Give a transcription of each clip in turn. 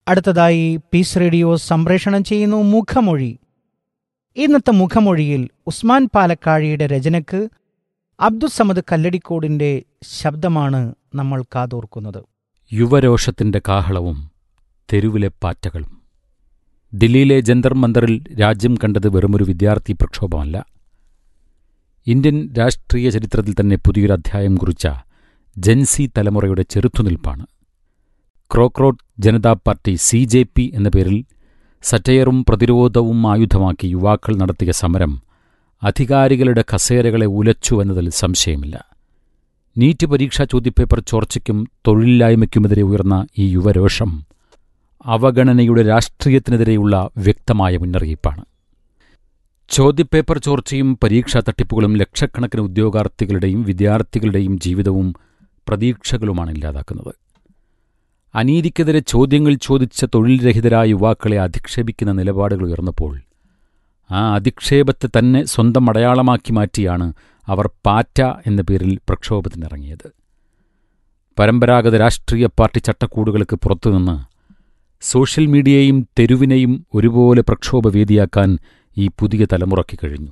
അടുത്തതായി piece radio സംപ്രേഷണം ചെയ്യുന്നു മുഖമൊഴി ഇന്നത്തെ മുഖമൊഴിയിൽ ഉസ്മാൻ പാലക്കാഴിയുടെ രചനയ്ക്ക് അബ്ദുസമദ് കല്ലടിക്കോടിന്റെ ശബ്ദമാണ് നമ്മൾ കാതോർക്കുന്നത് യുവരോഷത്തിന്റെ കാഹളവും തെരുവിലെ പാറ്റകളും ദില്ലിയിലെ ജന്തർ മന്ദറിൽ രാജ്യം കണ്ടത് വെറുമൊരു വിദ്യാർത്ഥി പ്രക്ഷോഭമല്ല ഇന്ത്യൻ രാഷ്ട്രീയ ചരിത്രത്തിൽ തന്നെ പുതിയൊരു അധ്യായം കുറിച്ച ജൻസി തലമുറയുടെ ചെറുത്തുനിൽപ്പാണ് ക്രോക്രോട്ട് Janata party C J P എന്ന പേരിൽ സറ്റയറും പ്രതിരോധവും ആയുധമാക്കി യുവാക്കൾ നടത്തിയ സമരം അധികാരികളുടെ കസേരകളെ ഉലച്ചുവെന്നതിൽ സംശയമില്ല നീറ്റ് പരീക്ഷാ ചോദ്യപേപ്പർ ചോർച്ചയ്ക്കും തൊഴിലില്ലായ്മയ്ക്കുമെതിരെ ഉയർന്ന ഈ യുവരോഷം അവഗണനയുടെ രാഷ്ട്രീയത്തിനെതിരെയുള്ള വ്യക്തമായ മുന്നറിയിപ്പാണ് ചോദ്യപേപ്പർ ചോർച്ചയും പരീക്ഷാ തട്ടിപ്പുകളും ലക്ഷക്കണക്കിന് ഉദ്യോഗാർത്ഥികളുടെയും വിദ്യാർത്ഥികളുടെയും ജീവിതവും പ്രതീക്ഷകളുമാണ് ഇല്ലാതാക്കുന്നത് അനീതിക്കെതിരെ ചോദ്യങ്ങൾ ചോദിച്ച തൊഴിൽ രഹിതരായ യുവാക്കളെ അധിക്ഷേപിക്കുന്ന നിലപാടുകൾ ഉയർന്നപ്പോൾ ആ അധിക്ഷേപത്തെ തന്നെ സ്വന്തം അടയാളമാക്കി മാറ്റിയാണ് അവർ പാറ്റ എന്ന പേരിൽ പ്രക്ഷോഭത്തിനിറങ്ങിയത് പരമ്പരാഗത രാഷ്ട്രീയ പാർട്ടി ചട്ടക്കൂടുകൾക്ക് പുറത്തുനിന്ന് സോഷ്യൽ മീഡിയയും തെരുവിനെയും ഒരുപോലെ പ്രക്ഷോഭവേദിയാക്കാൻ ഈ പുതിയ തലമുറയ്ക്ക് കഴിഞ്ഞു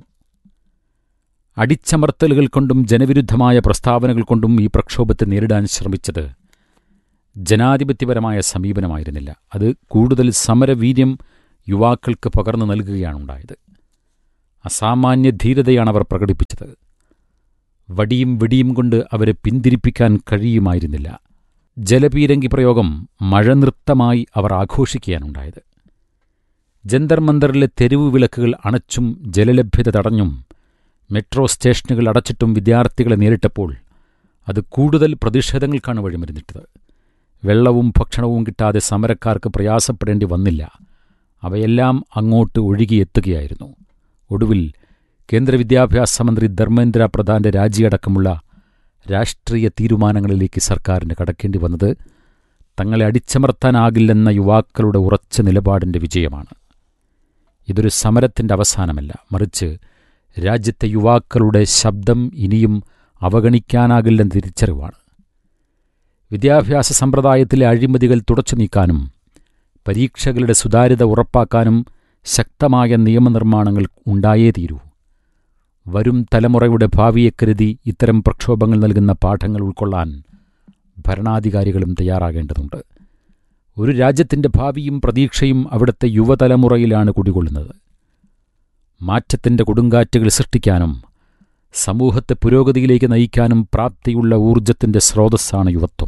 അടിച്ചമർത്തലുകൾ കൊണ്ടും ജനവിരുദ്ധമായ പ്രസ്താവനകൾ കൊണ്ടും ഈ പ്രക്ഷോഭത്തെ നേരിടാൻ ശ്രമിച്ചത് ജനാധിപത്യപരമായ സമീപനമായിരുന്നില്ല അത് കൂടുതൽ സമരവീര്യം യുവാക്കൾക്ക് പകർന്നു നൽകുകയാണുണ്ടായത് അസാമാന്യ ധീരതയാണ് അവർ പ്രകടിപ്പിച്ചത് വടിയും വെടിയും കൊണ്ട് അവരെ പിന്തിരിപ്പിക്കാൻ കഴിയുമായിരുന്നില്ല ജലപീരങ്കി പ്രയോഗം മഴനൃത്തമായി അവർ ആഘോഷിക്കുകയാണുണ്ടായത് ജന്തർ മന്ദറിലെ തെരുവു വിളക്കുകൾ അണച്ചും ജലലഭ്യത തടഞ്ഞും മെട്രോ സ്റ്റേഷനുകൾ അടച്ചിട്ടും വിദ്യാർത്ഥികളെ നേരിട്ടപ്പോൾ അത് കൂടുതൽ പ്രതിഷേധങ്ങൾക്കാണ് വഴിമരുന്നിട്ടത് വെള്ളവും ഭക്ഷണവും കിട്ടാതെ സമരക്കാർക്ക് പ്രയാസപ്പെടേണ്ടി വന്നില്ല അവയെല്ലാം അങ്ങോട്ട് ഒഴുകിയെത്തുകയായിരുന്നു ഒടുവിൽ കേന്ദ്ര വിദ്യാഭ്യാസ മന്ത്രി ധർമ്മേന്ദ്ര പ്രധാന്റെ രാജിയടക്കമുള്ള രാഷ്ട്രീയ തീരുമാനങ്ങളിലേക്ക് സർക്കാരിന് കടക്കേണ്ടി വന്നത് തങ്ങളെ അടിച്ചമർത്താനാകില്ലെന്ന യുവാക്കളുടെ ഉറച്ച നിലപാടിന്റെ വിജയമാണ് ഇതൊരു സമരത്തിന്റെ അവസാനമല്ല മറിച്ച് രാജ്യത്തെ യുവാക്കളുടെ ശബ്ദം ഇനിയും അവഗണിക്കാനാകില്ലെന്ന തിരിച്ചറിവാണ് വിദ്യാഭ്യാസ സമ്പ്രദായത്തിലെ അഴിമതികൾ തുടച്ചു നീക്കാനും പരീക്ഷകളുടെ സുതാര്യത ഉറപ്പാക്കാനും ശക്തമായ നിയമനിർമ്മാണങ്ങൾ ഉണ്ടായേ തീരൂ വരും തലമുറയുടെ ഭാവിയെ കരുതി ഇത്തരം പ്രക്ഷോഭങ്ങൾ നൽകുന്ന പാഠങ്ങൾ ഉൾക്കൊള്ളാൻ ഭരണാധികാരികളും തയ്യാറാകേണ്ടതുണ്ട് ഒരു രാജ്യത്തിന്റെ ഭാവിയും പ്രതീക്ഷയും അവിടുത്തെ യുവതലമുറയിലാണ് കുടികൊള്ളുന്നത് മാറ്റത്തിന്റെ കൊടുങ്കാറ്റുകൾ സൃഷ്ടിക്കാനും സമൂഹത്തെ പുരോഗതിയിലേക്ക് നയിക്കാനും പ്രാപ്തിയുള്ള ഊർജത്തിന്റെ സ്രോതസ്സാണ് യുവത്വം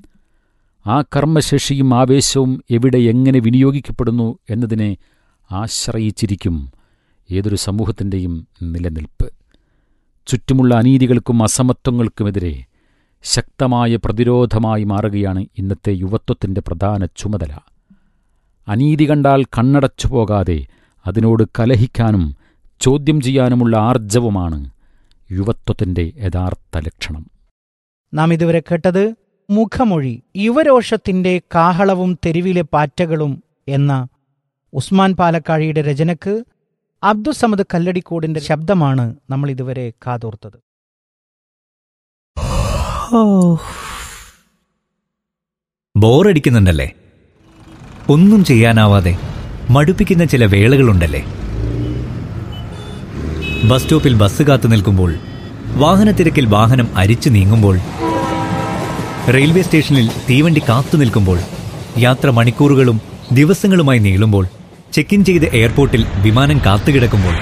ആ കർമ്മശേഷിയും ആവേശവും എവിടെ എങ്ങനെ വിനിയോഗിക്കപ്പെടുന്നു എന്നതിനെ ആശ്രയിച്ചിരിക്കും ഏതൊരു സമൂഹത്തിൻ്റെയും നിലനിൽപ്പ് ചുറ്റുമുള്ള അനീതികൾക്കും അസമത്വങ്ങൾക്കുമെതിരെ ശക്തമായ പ്രതിരോധമായി മാറുകയാണ് ഇന്നത്തെ യുവത്വത്തിൻ്റെ പ്രധാന ചുമതല അനീതി കണ്ടാൽ കണ്ണടച്ചു പോകാതെ അതിനോട് കലഹിക്കാനും ചോദ്യം ചെയ്യാനുമുള്ള ആർജവമാണ് യുവത്വത്തിൻ്റെ യഥാർത്ഥ ലക്ഷണം നാം ഇതുവരെ കേട്ടത് മുഖമൊഴി യുവരോഷത്തിന്റെ കാഹളവും തെരുവിലെ പാറ്റകളും എന്ന ഉസ്മാൻ പാലക്കാഴിയുടെ രചനയ്ക്ക് അബ്ദുസമദ് കല്ലടിക്കോടിന്റെ ശബ്ദമാണ് നമ്മൾ ഇതുവരെ കാതോർത്തത് ബോറടിക്കുന്നുണ്ടല്ലേ ഒന്നും ചെയ്യാനാവാതെ മടുപ്പിക്കുന്ന ചില വേളകളുണ്ടല്ലേ ബസ് സ്റ്റോപ്പിൽ ബസ് കാത്തു നിൽക്കുമ്പോൾ വാഹനത്തിരക്കിൽ വാഹനം അരിച്ചു നീങ്ങുമ്പോൾ റെയിൽവേ സ്റ്റേഷനിൽ തീവണ്ടി കാത്തു നിൽക്കുമ്പോൾ യാത്ര മണിക്കൂറുകളും ദിവസങ്ങളുമായി നീളുമ്പോൾ ചെക്ക് ഇൻ ചെയ്ത് എയർപോർട്ടിൽ വിമാനം കാത്തുകിടക്കുമ്പോൾ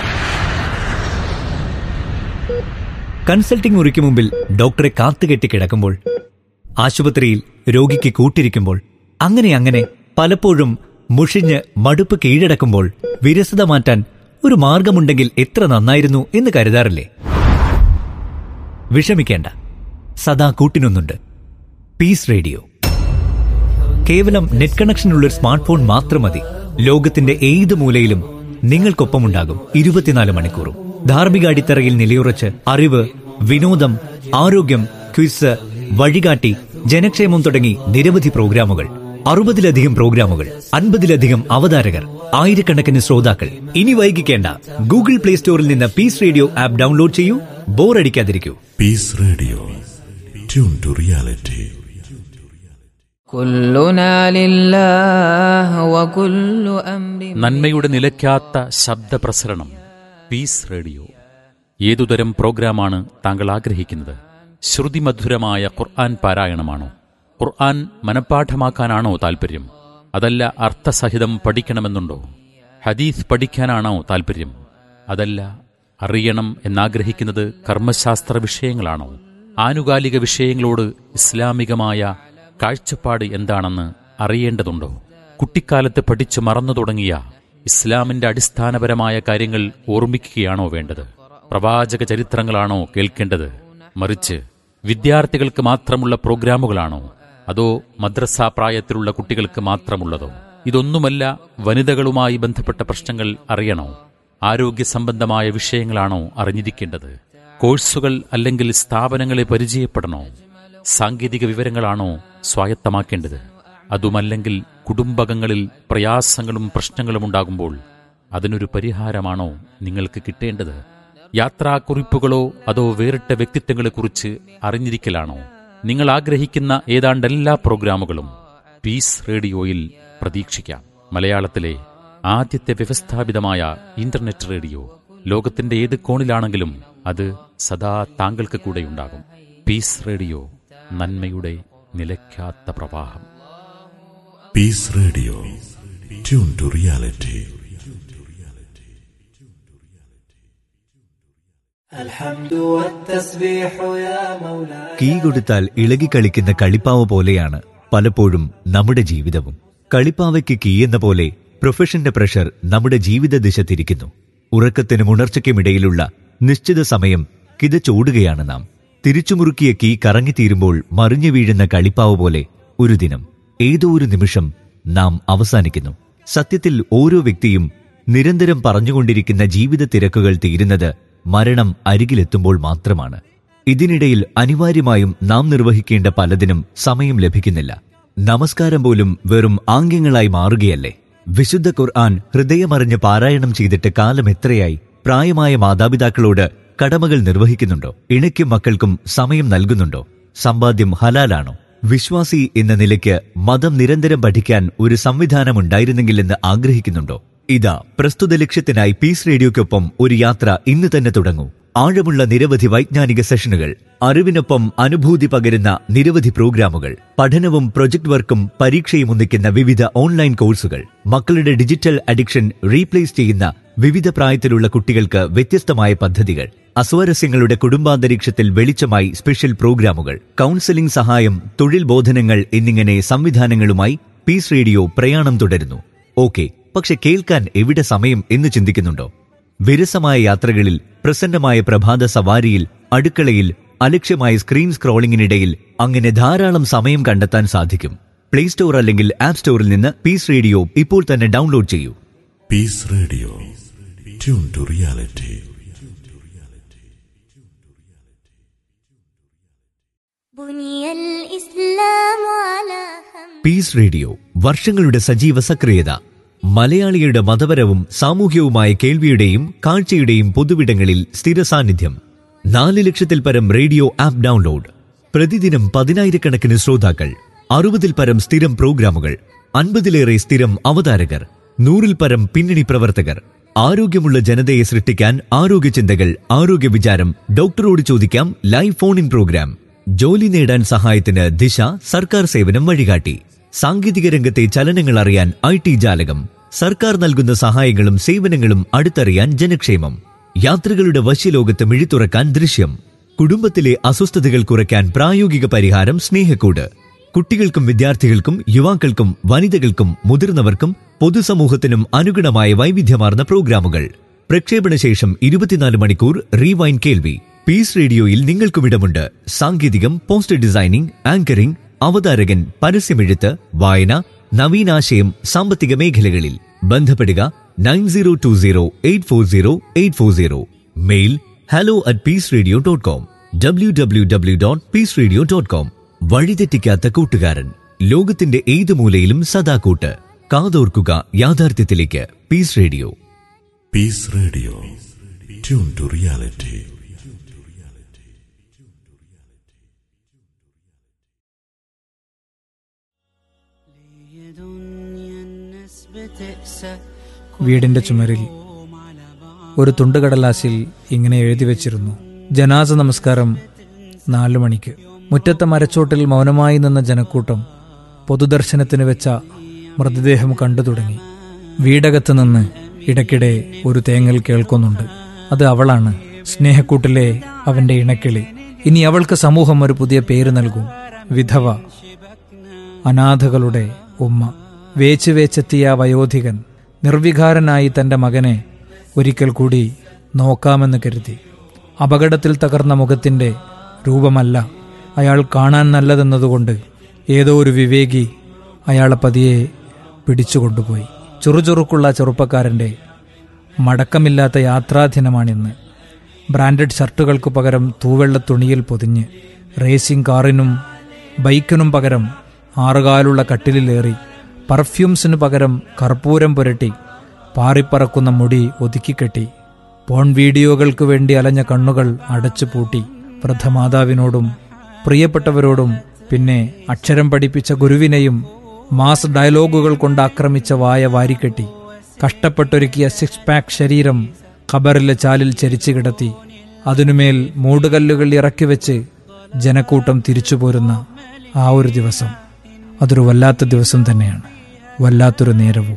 കൺസൾട്ടിംഗ് മുറിക്ക് മുമ്പിൽ ഡോക്ടറെ കാത്തുകെട്ടി കിടക്കുമ്പോൾ ആശുപത്രിയിൽ രോഗിക്ക് കൂട്ടിരിക്കുമ്പോൾ അങ്ങനെ അങ്ങനെ പലപ്പോഴും മുഷിഞ്ഞ് മടുപ്പ് കീഴടക്കുമ്പോൾ വിരസത മാറ്റാൻ ഒരു മാർഗമുണ്ടെങ്കിൽ എത്ര നന്നായിരുന്നു എന്ന് കരുതാറില്ലേ വിഷമിക്കേണ്ട സദാ കൂട്ടിനൊന്നുണ്ട് പീസ് റേഡിയോ കേവലം നെറ്റ് കണക്ഷനുള്ള ഒരു സ്മാർട്ട് ഫോൺ മാത്രം മതി ലോകത്തിന്റെ ഏത് മൂലയിലും നിങ്ങൾക്കൊപ്പമുണ്ടാകും ഇരുപത്തിനാല് മണിക്കൂറും ധാർമ്മിക അടിത്തറയിൽ നിലയുറച്ച് അറിവ് വിനോദം ആരോഗ്യം ക്വിസ് വഴികാട്ടി ജനക്ഷേമം തുടങ്ങി നിരവധി പ്രോഗ്രാമുകൾ അറുപതിലധികം പ്രോഗ്രാമുകൾ അൻപതിലധികം അവതാരകർ ആയിരക്കണക്കിന് ശ്രോതാക്കൾ ഇനി വൈകിക്കേണ്ട ഗൂഗിൾ പ്ലേ സ്റ്റോറിൽ നിന്ന് പീസ് റേഡിയോ ആപ്പ് ഡൗൺലോഡ് ചെയ്യൂ ബോറടിക്കാതിരിക്കൂ Peace Radio. Tune to reality. كلنا لله وكل أمر നന്മയുടെ നിലയ്ക്കാത്ത ശബ്ദപ്രസരണം പീസ് റേഡിയോ ഏതുതരം പ്രോഗ്രാമാണ് താങ്കൾ ആഗ്രഹിക്കുന്നത് ശ്രുതിമധുരമായ ഖുർആൻ പാരായണമാണോ ഖുർആൻ മനഃപ്പാഠമാക്കാനാണോ താൽപ്പര്യം അതല്ല അർത്ഥസഹിതം പഠിക്കണമെന്നുണ്ടോ ഹദീസ് പഠിക്കാനാണോ താൽപ്പര്യം അതല്ല അറിയണം എന്നാഗ്രഹിക്കുന്നത് കർമ്മശാസ്ത്ര വിഷയങ്ങളാണോ ആനുകാലിക വിഷയങ്ങളോട് ഇസ്ലാമികമായ കാഴ്ചപ്പാട് എന്താണെന്ന് അറിയേണ്ടതുണ്ടോ കുട്ടിക്കാലത്ത് പഠിച്ചു മറന്നു തുടങ്ങിയ ഇസ്ലാമിന്റെ അടിസ്ഥാനപരമായ കാര്യങ്ങൾ ഓർമ്മിക്കുകയാണോ വേണ്ടത് പ്രവാചക ചരിത്രങ്ങളാണോ കേൾക്കേണ്ടത് മറിച്ച് വിദ്യാർത്ഥികൾക്ക് മാത്രമുള്ള പ്രോഗ്രാമുകളാണോ അതോ മദ്രസ പ്രായത്തിലുള്ള കുട്ടികൾക്ക് മാത്രമുള്ളതോ ഇതൊന്നുമല്ല വനിതകളുമായി ബന്ധപ്പെട്ട പ്രശ്നങ്ങൾ അറിയണോ ആരോഗ്യ സംബന്ധമായ വിഷയങ്ങളാണോ അറിഞ്ഞിരിക്കേണ്ടത് കോഴ്സുകൾ അല്ലെങ്കിൽ സ്ഥാപനങ്ങളെ പരിചയപ്പെടണോ സാങ്കേതിക വിവരങ്ങളാണോ സ്വായത്തമാക്കേണ്ടത് അതുമല്ലെങ്കിൽ കുടുംബകങ്ങളിൽ പ്രയാസങ്ങളും പ്രശ്നങ്ങളും ഉണ്ടാകുമ്പോൾ അതിനൊരു പരിഹാരമാണോ നിങ്ങൾക്ക് കിട്ടേണ്ടത് യാത്രാക്കുറിപ്പുകളോ അതോ വേറിട്ട വ്യക്തിത്വങ്ങളെക്കുറിച്ച് അറിഞ്ഞിരിക്കലാണോ നിങ്ങൾ ആഗ്രഹിക്കുന്ന ഏതാണ്ട് എല്ലാ പ്രോഗ്രാമുകളും പീസ് റേഡിയോയിൽ പ്രതീക്ഷിക്കാം മലയാളത്തിലെ ആദ്യത്തെ വ്യവസ്ഥാപിതമായ ഇന്റർനെറ്റ് റേഡിയോ ലോകത്തിന്റെ ഏത് കോണിലാണെങ്കിലും അത് സദാ താങ്കൾക്ക് കൂടെയുണ്ടാകും പീസ് റേഡിയോ നന്മയുടെ നിലയ്ക്കാത്ത പ്രവാഹം Peace Radio. Tune to reality. الحمد والتسبيح يا مولاي key കൊടുത്താൽ ഇളകിക്കളിക്കുന്ന കളിപ്പാവ പോലെയാണ് പലപ്പോഴും നമ്മുടെ ജീവിതവും കളിപ്പാവയ്ക്ക് കീ എന്ന പോലെ പ്രൊഫഷന്റെ പ്രഷർ നമ്മുടെ ജീവിത ദിശ തിരിക്കുന്നു ഉറക്കത്തിനും ഉണർച്ചയ്ക്കുമിടയിലുള്ള നിശ്ചിത സമയം കിതച്ചോടുകയാണ് നാം തിരിച്ചുമുറുക്കിയ കീ കറങ്ങിത്തീരുമ്പോൾ മറിഞ്ഞു വീഴുന്ന കളിപ്പാവ് പോലെ ഒരു ദിനം ഏതോ ഒരു നിമിഷം നാം അവസാനിക്കുന്നു സത്യത്തിൽ ഓരോ വ്യക്തിയും നിരന്തരം പറഞ്ഞുകൊണ്ടിരിക്കുന്ന ജീവിത തിരക്കുകൾ തീരുന്നത് മരണം അരികിലെത്തുമ്പോൾ മാത്രമാണ് ഇതിനിടയിൽ അനിവാര്യമായും നാം നിർവഹിക്കേണ്ട പലതിനും സമയം ലഭിക്കുന്നില്ല നമസ്കാരം പോലും വെറും ആംഗ്യങ്ങളായി മാറുകയല്ലേ വിശുദ്ധ ഖുർആൻ ഹൃദയമറിഞ്ഞ് പാരായണം ചെയ്തിട്ട് കാലം എത്രയായി പ്രായമായ മാതാപിതാക്കളോട് കടമകൾ നിർവഹിക്കുന്നുണ്ടോ ഇണയ്ക്കും മക്കൾക്കും സമയം നൽകുന്നുണ്ടോ സമ്പാദ്യം ഹലാലാണോ വിശ്വാസി എന്ന നിലയ്ക്ക് മതം നിരന്തരം പഠിക്കാൻ ഒരു സംവിധാനം ഉണ്ടായിരുന്നെങ്കിലെന്ന് ആഗ്രഹിക്കുന്നുണ്ടോ ഇതാ പ്രസ്തുത ലക്ഷ്യത്തിനായി പീസ് റേഡിയോയ്ക്കൊപ്പം ഒരു യാത്ര ഇന്ന് തന്നെ തുടങ്ങൂ ആഴമുള്ള നിരവധി വൈജ്ഞാനിക സെഷനുകൾ അറിവിനൊപ്പം അനുഭൂതി പകരുന്ന നിരവധി പ്രോഗ്രാമുകൾ പഠനവും പ്രൊജക്ട് വർക്കും പരീക്ഷയും ഒന്നിക്കുന്ന വിവിധ ഓൺലൈൻ കോഴ്സുകൾ മക്കളുടെ ഡിജിറ്റൽ അഡിക്ഷൻ റീപ്ലേസ് ചെയ്യുന്ന വിവിധ പ്രായത്തിലുള്ള കുട്ടികൾക്ക് വ്യത്യസ്തമായ പദ്ധതികൾ അസ്വാരസ്യങ്ങളുടെ കുടുംബാന്തരീക്ഷത്തിൽ വെളിച്ചമായി സ്പെഷ്യൽ പ്രോഗ്രാമുകൾ കൗൺസിലിംഗ് സഹായം തൊഴിൽ ബോധനങ്ങൾ എന്നിങ്ങനെ സംവിധാനങ്ങളുമായി പീസ് റേഡിയോ പ്രയാണം തുടരുന്നു ഓക്കെ പക്ഷെ കേൾക്കാൻ എവിടെ സമയം എന്ന് ചിന്തിക്കുന്നുണ്ടോ വിരസമായ യാത്രകളിൽ പ്രസന്നമായ പ്രഭാത സവാരിയിൽ അടുക്കളയിൽ അലക്ഷ്യമായ സ്ക്രീൻ സ്ക്രോളിംഗിനിടയിൽ അങ്ങനെ ധാരാളം സമയം കണ്ടെത്താൻ സാധിക്കും പ്ലേ സ്റ്റോർ അല്ലെങ്കിൽ ആപ്പ് സ്റ്റോറിൽ നിന്ന് പീസ് റേഡിയോ ഇപ്പോൾ തന്നെ ഡൗൺലോഡ് ചെയ്യൂ Peace Radio. Tune to reality. بني الإسلام على خمس peace radio വർഷങ്ങളുടെ സജീവ സക്രിയത മലയാളികളുടെ മതപരവും സാമൂഹ്യവുമായ കേൾവിയുടെയും കാഴ്ചയുടെയും പൊതുവിടങ്ങളിൽ സ്ഥിര സാന്നിധ്യം നാല് ലക്ഷത്തിൽ പരം റേഡിയോ ആപ്പ് ഡൗൺലോഡ് പ്രതിദിനം പതിനായിരക്കണക്കിന് ശ്രോതാക്കൾ അറുപതിൽ പരം സ്ഥിരം പ്രോഗ്രാമുകൾ അൻപതിലേറെ സ്ഥിരം അവതാരകർ നൂറിൽ പരം പിന്നണി പ്രവർത്തകർ ആരോഗ്യമുള്ള ജനതയെ സൃഷ്ടിക്കാൻ ആരോഗ്യ ചിന്തകൾ ആരോഗ്യ വിചാരം ഡോക്ടറോട് ചോദിക്കാം ലൈവ് ഫോൺ ഇൻ പ്രോഗ്രാം ജോലി നേടാൻ സഹായത്തിന് ദിശ സർക്കാർ സേവനം വഴികാട്ടി സാങ്കേതിക രംഗത്തെ ചലനങ്ങൾ അറിയാൻ ഐ ടി ജാലകം സർക്കാർ നൽകുന്ന സഹായങ്ങളും സേവനങ്ങളും അടുത്തറിയാൻ ജനക്ഷേമം യാത്രകളുടെ വശ്യലോകത്ത് മിഴിത്തുറക്കാൻ ദൃശ്യം കുടുംബത്തിലെ അസ്വസ്ഥതകൾ കുറയ്ക്കാൻ പ്രായോഗിക പരിഹാരം സ്നേഹക്കൂട് കുട്ടികൾക്കും വിദ്യാർത്ഥികൾക്കും യുവാക്കൾക്കും വനിതകൾക്കും മുതിർന്നവർക്കും പൊതുസമൂഹത്തിനും അനുഗുണമായ വൈവിധ്യമാർന്ന പ്രോഗ്രാമുകൾ പ്രക്ഷേപണ ശേഷം ഇരുപത്തിനാല് മണിക്കൂർ റീവൈൻ കേൾവി പീസ് റേഡിയോയിൽ നിങ്ങൾക്കും ഇടമുണ്ട് സാങ്കേതികം പോസ്റ്റർ ഡിസൈനിംഗ് ആങ്കറിംഗ് അവതാരകൻ പരസ്യമെഴുത്ത് വായന നവീനാശയം സാമ്പത്തിക മേഖലകളിൽ ബന്ധപ്പെടുക nine zero two zero eight four zero eight four zero mail hello at peace radio dot com W W W dot peace radio dot com വഴിതെറ്റിക്കാത്ത കൂട്ടുകാരൻ ലോകത്തിന്റെ ഏത് മൂലയിലും സദാ കൂട്ട് കാതോർക്കുക യാഥാർത്ഥ്യത്തിലേക്ക് peace radio Peace Radio. Tune to reality. വീടിന്റെ ചുമരിൽ ഒരു തുണ്ടുകടലാസിൽ ഇങ്ങനെ എഴുതി വച്ചിരുന്നു ജനാസ നമസ്കാരം നാലു മണിക്ക് മുറ്റത്തെ മരച്ചോട്ടിൽ മൗനമായി നിന്ന ജനക്കൂട്ടം പൊതുദർശനത്തിന് വെച്ച മൃതദേഹം കണ്ടു തുടങ്ങി വീടകത്ത് നിന്ന് ഇടയ്ക്കിടെ ഒരു തേങ്ങൽ കേൾക്കുന്നുണ്ട് അത് അവളാണ് സ്നേഹക്കൂട്ടിലെ അവന്റെ ഇണക്കിളി ഇനി അവൾക്ക് സമൂഹം ഒരു പുതിയ പേര് നൽകും വിധവ അനാഥകളുടെ ഉമ്മ വേച്ച് വേച്ചെത്തിയ ആ വയോധികൻ നിർവികാരനായി തന്റെ മകനെ ഒരിക്കൽ കൂടി നോക്കാമെന്ന് കരുതി അപകടത്തിൽ തകർന്ന മുഖത്തിന്റെ രൂപമല്ല അയാൾ കാണാൻ നല്ലതെന്നതുകൊണ്ട് ഏതോ ഒരു വിവേകി അയാളെ പതിയെ പിടിച്ചുകൊണ്ടുപോയി ചുറുചുറുക്കുള്ള ചെറുപ്പക്കാരന്റെ മടക്കമില്ലാത്ത യാത്രാദിനമാണിന്ന് ബ്രാൻഡഡ് ഷർട്ടുകൾക്ക് പകരം തൂവെള്ള തുണിയിൽ പൊതിഞ്ഞ് റേസിംഗ് കാറിനും ബൈക്കിനും പകരം ആറുകാലുള്ള കട്ടിലിലേറി പെർഫ്യൂംസിനു പകരം കർപ്പൂരം പുരട്ടി പാറിപ്പറക്കുന്ന മുടി ഒതുക്കിക്കെട്ടി പോൺ വീഡിയോകൾക്ക് വേണ്ടി അലഞ്ഞ കണ്ണുകൾ അടച്ചു പൂട്ടി വൃദ്ധമാതാവിനോടും പ്രിയപ്പെട്ടവരോടും പിന്നെ അക്ഷരം പഠിപ്പിച്ച ഗുരുവിനെയും മാസ് ഡയലോഗുകൾ കൊണ്ട് ആക്രമിച്ച വായ വാരിക്കെട്ടി കഷ്ടപ്പെട്ടൊരുക്കിയ സിക്സ് പാക്ക് ശരീരം ഖബറിലെ ചാലിൽ ചരിച്ചു കിടത്തി അതിനുമേൽ മൂടുകല്ലുകൾ ഇറക്കി വെച്ച് ജനക്കൂട്ടം തിരിച്ചു പോരുന്ന ആ ഒരു ദിവസം അതൊരു വല്ലാത്ത ദിവസം തന്നെയാണ് വല്ലാത്തൊരു നേരവും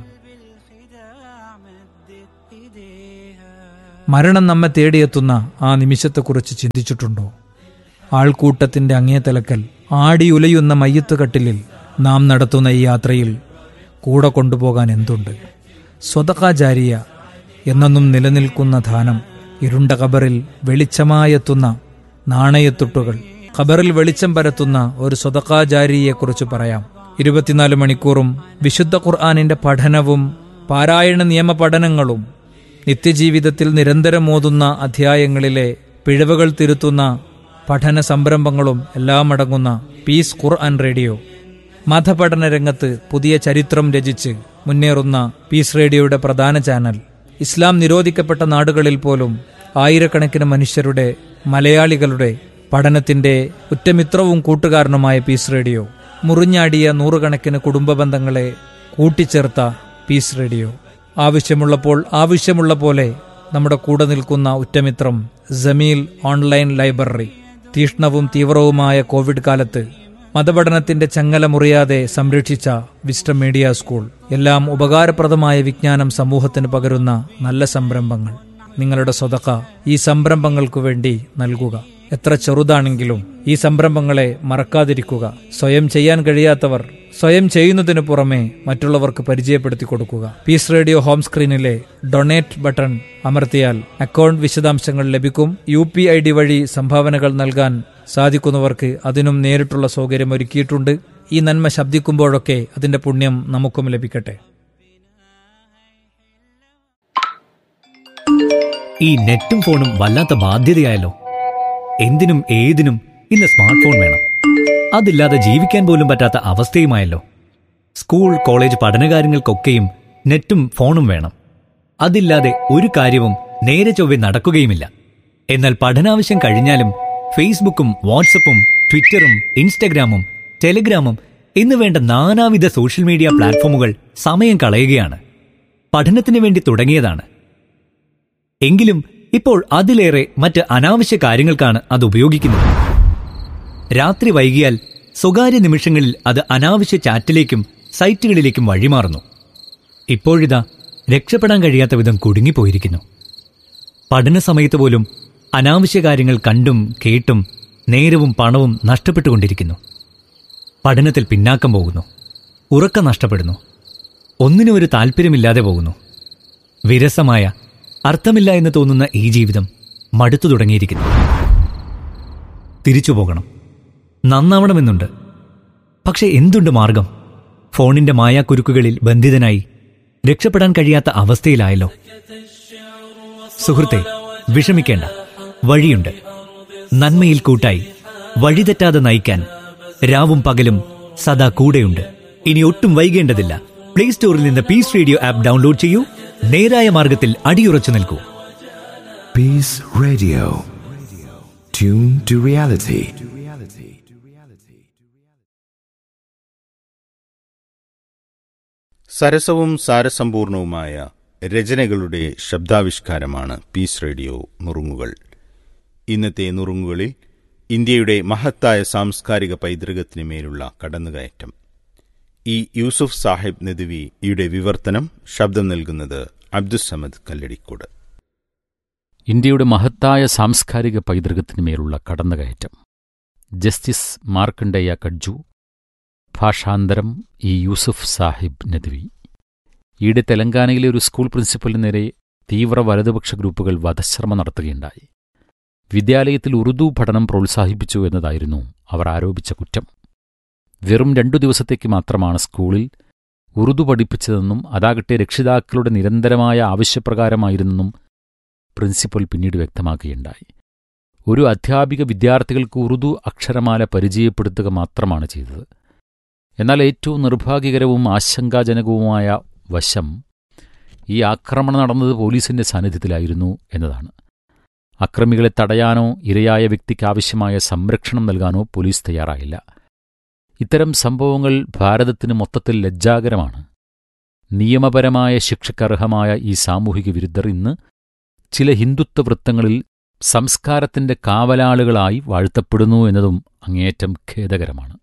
മരണം നമ്മെ തേടിയെത്തുന്ന ആ നിമിഷത്തെക്കുറിച്ച് ചിന്തിച്ചിട്ടുണ്ടോ ആൾക്കൂട്ടത്തിന്റെ അങ്ങേ തലക്കൽ ആടിയുലയുന്ന മയ്യത്തുകട്ടിലിൽ നാം നടത്തുന്ന ഈ യാത്രയിൽ കൂടെ കൊണ്ടുപോകാൻ എന്തുണ്ട് സ്വതകാചാരിയ എന്നെന്നും നിലനിൽക്കുന്ന ധാനം ഇരുണ്ട ഖബറിൽ വെളിച്ചമായെത്തുന്ന നാണയത്തുട്ടുകൾ ഖബറിൽ വെളിച്ചം പരത്തുന്ന ഒരു സ്വതകാചാരിയെക്കുറിച്ച് പറയാം ഇരുപത്തിനാല് മണിക്കൂറും വിശുദ്ധ ഖുർആാനിന്റെ പഠനവും പാരായണ നിയമ പഠനങ്ങളും നിത്യജീവിതത്തിൽ നിരന്തരം ഓതുന്ന അധ്യായങ്ങളിലെ പിഴവുകൾ തിരുത്തുന്ന പഠന സംരംഭങ്ങളും എല്ലാം അടങ്ങുന്ന പീസ് ഖുർആൻ റേഡിയോ മതപഠന രംഗത്ത് പുതിയ ചരിത്രം രചിച്ച് മുന്നേറുന്ന പീസ് റേഡിയോയുടെ പ്രധാന ചാനൽ ഇസ്ലാം നിരോധിക്കപ്പെട്ട നാടുകളിൽ പോലും ആയിരക്കണക്കിന് മനുഷ്യരുടെ മലയാളികളുടെ പഠനത്തിന്റെ ഉറ്റമിത്രവും കൂട്ടുകാരനുമായ പീസ് റേഡിയോ മുറിഞ്ഞാടിയ നൂറുകണക്കിന് കുടുംബ ബന്ധങ്ങളെ കൂട്ടിച്ചേർത്ത പീസ് റേഡിയോ ആവശ്യമുള്ളപ്പോൾ ആവശ്യമുള്ള പോലെ നമ്മുടെ കൂടെ നിൽക്കുന്ന ഉറ്റമിത്രം ജമീൽ ഓൺലൈൻ ലൈബ്രറി തീഷ്ണവും തീവ്രവുമായ കോവിഡ് കാലത്ത് മതപഠനത്തിന്റെ ചങ്ങല മുറിയാതെ സംരക്ഷിച്ച വിസ്റ്റം മീഡിയ സ്കൂൾ എല്ലാം ഉപകാരപ്രദമായ വിജ്ഞാനം സമൂഹത്തിന് പകരുന്ന നല്ല സംരംഭങ്ങൾ നിങ്ങളുടെ സ്വതക്ക ഈ സംരംഭങ്ങൾക്കു വേണ്ടി നൽകുക എത്ര ചെറുതാണെങ്കിലും ഈ സംരംഭങ്ങളെ മറക്കാതിരിക്കുക സ്വയം ചെയ്യാൻ കഴിയാത്തവർ സ്വയം ചെയ്യുന്നതിനു പുറമെ മറ്റുള്ളവർക്ക് പരിചയപ്പെടുത്തി കൊടുക്കുക പീസ് റേഡിയോ ഹോം സ്ക്രീനിലെ ഡൊണേറ്റ് ബട്ടൺ അമർത്തിയാൽ അക്കൗണ്ട് വിശദാംശങ്ങൾ ലഭിക്കും യു പി ഐ ഡി വഴി സംഭാവനകൾ നൽകാൻ സാധിക്കുന്നവർക്ക് അതിനും നേരിട്ടുള്ള സൗകര്യം ഒരുക്കിയിട്ടുണ്ട് ഈ നന്മ ശബ്ദിക്കുമ്പോഴൊക്കെ അതിന്റെ പുണ്യം നമുക്കും ലഭിക്കട്ടെ ഈ നെറ്റും ഫോണും വല്ലാത്ത ബാധ്യതയായല്ലോ എന്തിനും ഏതിനും ഇന്ന് സ്മാർട്ട് ഫോൺ വേണം അതില്ലാതെ ജീവിക്കാൻ പോലും പറ്റാത്ത അവസ്ഥയുമായല്ലോ സ്കൂൾ കോളേജ് പഠനകാര്യങ്ങൾക്കൊക്കെയും നെറ്റും ഫോണും വേണം അതില്ലാതെ ഒരു കാര്യവും നേരെ ചൊവ്വെ നടക്കുകയുമില്ല എന്നാൽ പഠനാവശ്യം കഴിഞ്ഞാലും ഫേസ്ബുക്കും വാട്സപ്പും ട്വിറ്ററും ഇൻസ്റ്റഗ്രാമും ടെലിഗ്രാമും എന്ന് വേണ്ട നാനാവിധ സോഷ്യൽ മീഡിയ പ്ലാറ്റ്ഫോമുകൾ സമയം കളയുകയാണ് പഠനത്തിന് വേണ്ടി തുടങ്ങിയതാണ് എങ്കിലും ഇപ്പോൾ അതിലേറെ മറ്റ് അനാവശ്യ കാര്യങ്ങൾക്കാണ് അത് ഉപയോഗിക്കുന്നത് രാത്രി വൈകിയാൽ സ്വകാര്യ നിമിഷങ്ങളിൽ അത് അനാവശ്യ ചാറ്റിലേക്കും സൈറ്റുകളിലേക്കും വഴിമാറുന്നു ഇപ്പോഴിതാ രക്ഷപ്പെടാൻ കഴിയാത്ത വിധം കുടുങ്ങിപ്പോയിരിക്കുന്നു പഠന സമയത്ത് പോലും അനാവശ്യ കാര്യങ്ങൾ കണ്ടും കേട്ടും നേരവും പണവും നഷ്ടപ്പെട്ടുകൊണ്ടിരിക്കുന്നു പഠനത്തിൽ പിന്നാക്കം പോകുന്നു ഉറക്കം നഷ്ടപ്പെടുന്നു ഒന്നിനും ഒരു താല്പര്യമില്ലാതെ പോകുന്നു വിരസമായ അർത്ഥമില്ല എന്ന് തോന്നുന്ന ഈ ജീവിതം മടുത്തു തുടങ്ങിയിരിക്കുന്നു തിരിച്ചു പോകണം നന്നാവണമെന്നുണ്ട് പക്ഷെ എന്തുണ്ട് മാർഗം ഫോണിന്റെ മായാക്കുരുക്കുകളിൽ ബന്ധിതനായി രക്ഷപ്പെടാൻ കഴിയാത്ത അവസ്ഥയിലായല്ലോ സുഹൃത്തെ വിഷമിക്കേണ്ട വഴിയുണ്ട് നന്മയിൽ കൂട്ടായി വഴിതെറ്റാതെ നയിക്കാൻ രാവും പകലും സദാ കൂടെയുണ്ട് ഇനി ഒട്ടും വൈകേണ്ടതില്ല പ്ലേ സ്റ്റോറിൽ നിന്ന് പീസ് റേഡിയോ ആപ്പ് ഡൗൺലോഡ് ചെയ്യൂ നേരായ മാർഗത്തിൽ അടിയുറച്ചു നിൽക്കൂ Peace Radio. Tune to reality. സരസവും സാരസമ്പൂർണവുമായ രചനകളുടെ ശബ്ദാവിഷ്കാരമാണ് പീസ് റേഡിയോ നുറുങ്ങുകൾ ഇന്നത്തെ നുറുങ്ങുകളിൽ ഇന്ത്യയുടെ മഹത്തായ സാംസ്കാരിക പൈതൃകത്തിന് മേലുള്ള കടന്നുകയറ്റം ഈ യൂസുഫ് സാഹിബ് നദ്വിയുടെ വിവർത്തനം ശബ്ദം നൽകുന്നത് അബ്ദുസമദ് കല്ലടിക്കോട് ഇന്ത്യയുടെ മഹത്തായ സാംസ്കാരിക പൈതൃകത്തിന് മേലുള്ള കടന്നുകയറ്റം ജസ്റ്റിസ് മാർക്കണ്ഡേയ കഡ്ജു ഭാഷാന്തരം ഇ യൂസുഫ് സാഹിബ് നദ്വി ഈയിടെ തെലങ്കാനയിലെ ഒരു സ്കൂൾ പ്രിൻസിപ്പലിന് നേരെ തീവ്ര വലതുപക്ഷ ഗ്രൂപ്പുകൾ വധശ്രമം നടത്തുകയുണ്ടായി വിദ്യാലയത്തിൽ ഉറുദു പഠനം പ്രോത്സാഹിപ്പിച്ചു എന്നതായിരുന്നു അവർ ആരോപിച്ച കുറ്റം വെറും രണ്ടു ദിവസത്തേക്ക് മാത്രമാണ് സ്കൂളിൽ ഉറുദു പഠിപ്പിച്ചതെന്നും അതാകട്ടെ രക്ഷിതാക്കളുടെ നിരന്തരമായ ആവശ്യപ്രകാരമായിരുന്നെന്നും പ്രിൻസിപ്പൽ പിന്നീട് വ്യക്തമാക്കുകയുണ്ടായി ഒരു അധ്യാപിക വിദ്യാർത്ഥികൾക്ക് ഉറുദു അക്ഷരമാല പരിചയപ്പെടുത്തുക മാത്രമാണ് ചെയ്തത് എന്നാൽ ഏറ്റവും നിർഭാഗ്യകരവും ആശങ്കാജനകവുമായ വശം ഈ ആക്രമണം നടന്നത് പോലീസിന്റെ സാന്നിധ്യത്തിലായിരുന്നു എന്നതാണ് അക്രമികളെ തടയാനോ ഇരയായ വ്യക്തിക്ക് ആവശ്യമായ സംരക്ഷണം നൽകാനോ പോലീസ് തയ്യാറായില്ല ഇത്തരം സംഭവങ്ങൾ ഭാരതത്തിന് മൊത്തത്തിൽ ലജ്ജാകരമാണ് നിയമപരമായ ശിക്ഷക്കർഹമായ ഈ സാമൂഹിക വിരുദ്ധർ ഇന്ന് ചില ഹിന്ദുത്വ വൃത്തങ്ങളിൽ സംസ്കാരത്തിന്റെ കാവലാളുകളായി വാഴ്ത്തപ്പെടുന്നു എന്നതും അങ്ങേയറ്റം ഖേദകരമാണ്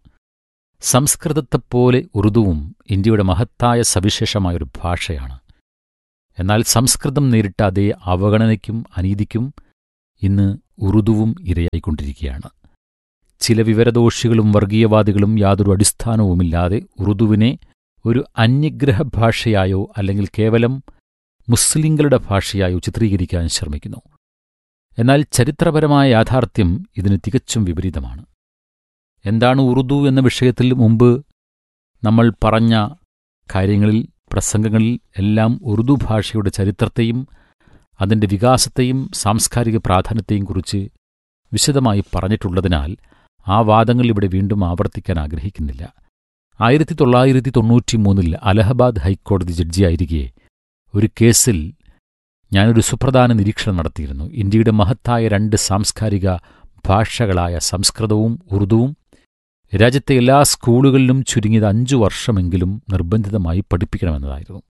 സംസ്കൃതത്തെപ്പോലെ ഉറുദുവും ഇന്ത്യയുടെ മഹത്തായ സവിശേഷമായൊരു ഭാഷയാണ് എന്നാൽ സംസ്കൃതം നേരിട്ട അതേ അവഗണനയ്ക്കും അനീതിക്കും ഇന്ന് ഉറുദുവും ഇരയായിക്കൊണ്ടിരിക്കുകയാണ് ചില വിവരദോഷികളും വർഗീയവാദികളും യാതൊരു അടിസ്ഥാനവുമില്ലാതെ ഉറുദുവിനെ ഒരു അന്യഗ്രഹ ഭാഷയായോ അല്ലെങ്കിൽ കേവലം മുസ്ലിങ്ങളുടെ ഭാഷയായോ ചിത്രീകരിക്കാൻ ശ്രമിക്കുന്നു എന്നാൽ ചരിത്രപരമായ യാഥാർത്ഥ്യം ഇതിന് തികച്ചും വിപരീതമാണ് എന്താണ് ഉറുദു എന്ന വിഷയത്തിൽ മുമ്പ് നമ്മൾ പറഞ്ഞ കാര്യങ്ങളിൽ പ്രസംഗങ്ങളിൽ എല്ലാം ഉറുദു ഭാഷയുടെ ചരിത്രത്തെയും അതിൻ്റെ വികാസത്തെയും സാംസ്കാരിക പ്രാധാന്യത്തെയും കുറിച്ച് വിശദമായി പറഞ്ഞിട്ടുള്ളതിനാൽ ആ വാദങ്ങൾ ഇവിടെ വീണ്ടും ആവർത്തിക്കാൻ ആഗ്രഹിക്കുന്നില്ല ആയിരത്തി തൊള്ളായിരത്തി തൊണ്ണൂറ്റിമൂന്നിൽ അലഹബാദ് ഹൈക്കോടതി ജഡ്ജിയായിരിക്കെ ഒരു കേസിൽ ഞാനൊരു സുപ്രധാന നിരീക്ഷണം നടത്തിയിരുന്നു ഇന്ത്യയുടെ മഹത്തായ രണ്ട് സാംസ്കാരിക ഭാഷകളായ സംസ്കൃതവും ഉറുദുവും രാജ്യത്തെ എല്ലാ സ്കൂളുകളിലും ചുരുങ്ങിയത് അഞ്ചു വർഷമെങ്കിലും നിർബന്ധിതമായി പഠിപ്പിക്കണമെന്നതായിരുന്നു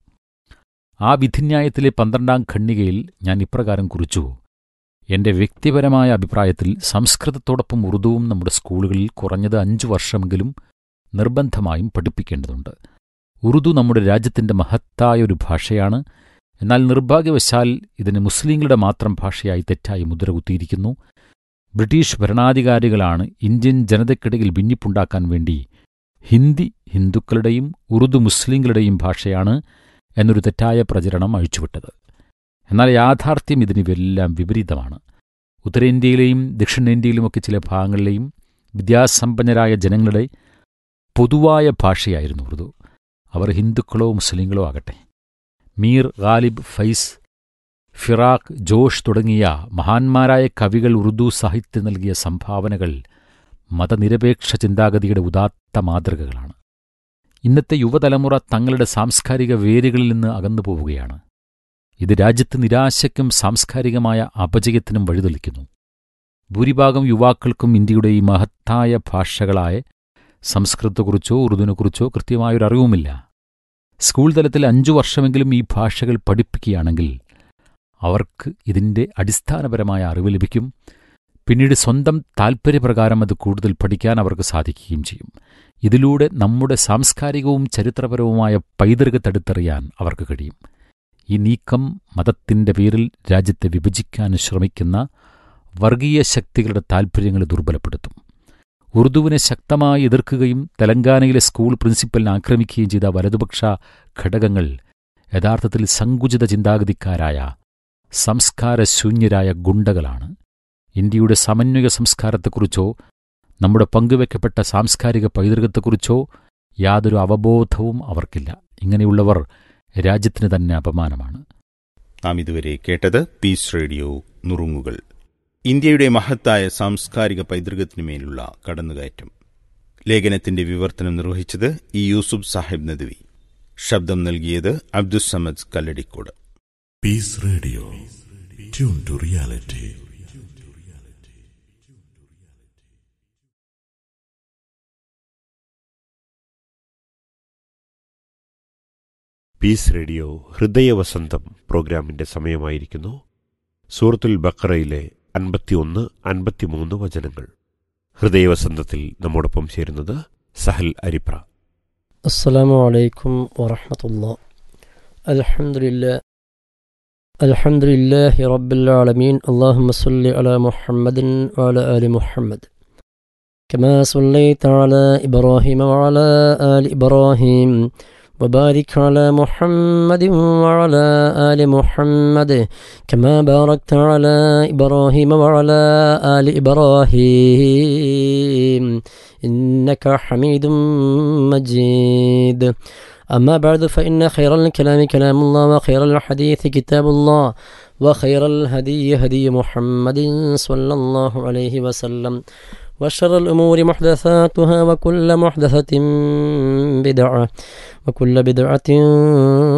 ആ വിധിന്യായത്തിലെ പന്ത്രണ്ടാം ഖണ്ഡികയിൽ ഞാൻ ഇപ്രകാരം കുറിച്ചു എന്റെ വ്യക്തിപരമായ അഭിപ്രായത്തിൽ സംസ്കൃതത്തോടൊപ്പം ഉറുദുവും നമ്മുടെ സ്കൂളുകളിൽ കുറഞ്ഞത് അഞ്ചു വർഷമെങ്കിലും നിർബന്ധമായും പഠിപ്പിക്കേണ്ടതുണ്ട് ഉറുദു നമ്മുടെ രാജ്യത്തിന്റെ മഹത്തായ ഒരു ഭാഷയാണ് എന്നാൽ നിർഭാഗ്യവശാൽ ഇതിന് മുസ്ലിങ്ങളുടെ മാത്രം ഭാഷയായി തെറ്റായി മുദ്രകുത്തിയിരിക്കുന്നു ബ്രിട്ടീഷ് ഭരണാധികാരികളാണ് ഇന്ത്യൻ ജനതയ്ക്കിടയിൽ ഭിന്നിപ്പുണ്ടാക്കാൻ വേണ്ടി ഹിന്ദി ഹിന്ദുക്കളുടെയും ഉറുദു മുസ്ലിങ്ങളുടെയും ഭാഷയാണ് എന്നൊരു തെറ്റായ പ്രചരണം അഴിച്ചുവിട്ടത് എന്നാൽ യാഥാർത്ഥ്യം ഇതിനെല്ലാം വിപരീതമാണ് ഉത്തരേന്ത്യയിലെയും ദക്ഷിണേന്ത്യയിലുമൊക്കെ ചില ഭാഗങ്ങളിലെയും വിദ്യാസമ്പന്നരായ ജനങ്ങളുടെ പൊതുവായ ഭാഷയായിരുന്നു ഉറുദു അവർ ഹിന്ദുക്കളോ മുസ്ലിങ്ങളോ ആകട്ടെ മീർ ഗാലിബ് ഫൈസ് ഫിറാഖ് ജോഷ് തുടങ്ങിയ മഹാന്മാരായ കവികൾ ഉറുദു സാഹിത്യം നൽകിയ സംഭാവനകൾ മതനിരപേക്ഷ ചിന്താഗതിയുടെ ഉദാത്ത മാതൃകകളാണ് ഇന്നത്തെ യുവതലമുറ തങ്ങളുടെ സാംസ്കാരിക വേരുകളിൽ നിന്ന് അകന്നു പോവുകയാണ് ഇത് രാജ്യത്ത് നിരാശയ്ക്കും സാംസ്കാരികമായ അപജയത്തിനും വഴിതെളിക്കുന്നു ഭൂരിഭാഗം യുവാക്കൾക്കും ഇന്ത്യയുടെ ഈ മഹത്തായ ഭാഷകളായ സംസ്കൃതത്തെക്കുറിച്ചോ ഉറുദുവിനെക്കുറിച്ചോ കൃത്യമായൊരറിവുമില്ല സ്കൂൾ തലത്തിൽ അഞ്ചു വർഷമെങ്കിലും ഈ ഭാഷകൾ പഠിപ്പിക്കുകയാണെങ്കിൽ അവർക്ക് ഇതിൻ്റെ അടിസ്ഥാനപരമായ അറിവ് ലഭിക്കും പിന്നീട് സ്വന്തം താൽപ്പര്യപ്രകാരം അത് കൂടുതൽ പഠിക്കാൻ അവർക്ക് സാധിക്കുകയും ചെയ്യും ഇതിലൂടെ നമ്മുടെ സാംസ്കാരികവും ചരിത്രപരവുമായ പൈതൃകത്തെടുത്തറിയാൻ അവർക്ക് കഴിയും ഈ നീക്കം മതത്തിന്റെ പേരിൽ രാജ്യത്തെ വിഭജിക്കാൻ ശ്രമിക്കുന്ന വർഗീയ ശക്തികളുടെ താൽപ്പര്യങ്ങളെ ദുർബലപ്പെടുത്തും ഉറുദുവിനെ ശക്തമായി എതിർക്കുകയും തെലങ്കാനയിലെ സ്കൂൾ പ്രിൻസിപ്പലിനെ ആക്രമിക്കുകയും ചെയ്ത വലതുപക്ഷ ഘടകങ്ങൾ യഥാർത്ഥത്തിൽ സങ്കുചിത ചിന്താഗതിക്കാരായ സംസ്കാരശൂന്യരായ ഗുണ്ടകളാണ് ഇന്ത്യയുടെ സമന്വയ സംസ്കാരത്തെക്കുറിച്ചോ നമ്മുടെ പങ്കുവെക്കപ്പെട്ട സാംസ്കാരിക പൈതൃകത്തെക്കുറിച്ചോ യാതൊരു അവബോധവും അവർക്കില്ല ഇങ്ങനെയുള്ളവർ രാജ്യത്തിന് തന്നെ അപമാനമാണ് നാം ഇതുവരെ കേട്ടത് പീസ് റേഡിയോ നുറുങ്ങുകൾ ഇന്ത്യയുടെ മഹത്തായ സാംസ്കാരിക പൈതൃകത്തിനുമേലുള്ള കടന്നുകയറ്റം ലേഖനത്തിന്റെ വിവർത്തനം നിർവഹിച്ചത് ഇ യൂസുഫ് സാഹിബ് നദ്വി ശബ്ദം നൽകിയത് Abdussamad Kalladikode Peace Radio. Tune to reality. Peace Radio ഹൃദയവസന്തം പ്രോഗ്രാമിന്റെ സമയമായിരിക്കുന്നു സൂറത്തുൽ ബക്കറയിലെ അൻപത്തിയൊന്ന് അൻപത്തിമൂന്ന് വചനങ്ങൾ ഹൃദയവസന്തത്തിൽ നമ്മോടൊപ്പം ചേരുന്നത് സഹൽ അരിപ്ര السلام عليكم ورحمة الله الحمد لله الحمد لله رب العالمين اللهم صل على محمد وعلى آل محمد كما صليت على إبراهيم وعلى آل إبراهيم وبارك على محمد وعلى آل محمد كما باركت على إبراهيم وعلى آل إبراهيم إنك حميد مجيد أما بعد فإن خير الكلام كلام الله وخير الحديث كتاب الله وخير الهدي هدي محمد صلى الله عليه وسلم وشر الأمور محدثاتها وكل محدثة بدعة وكل بدعة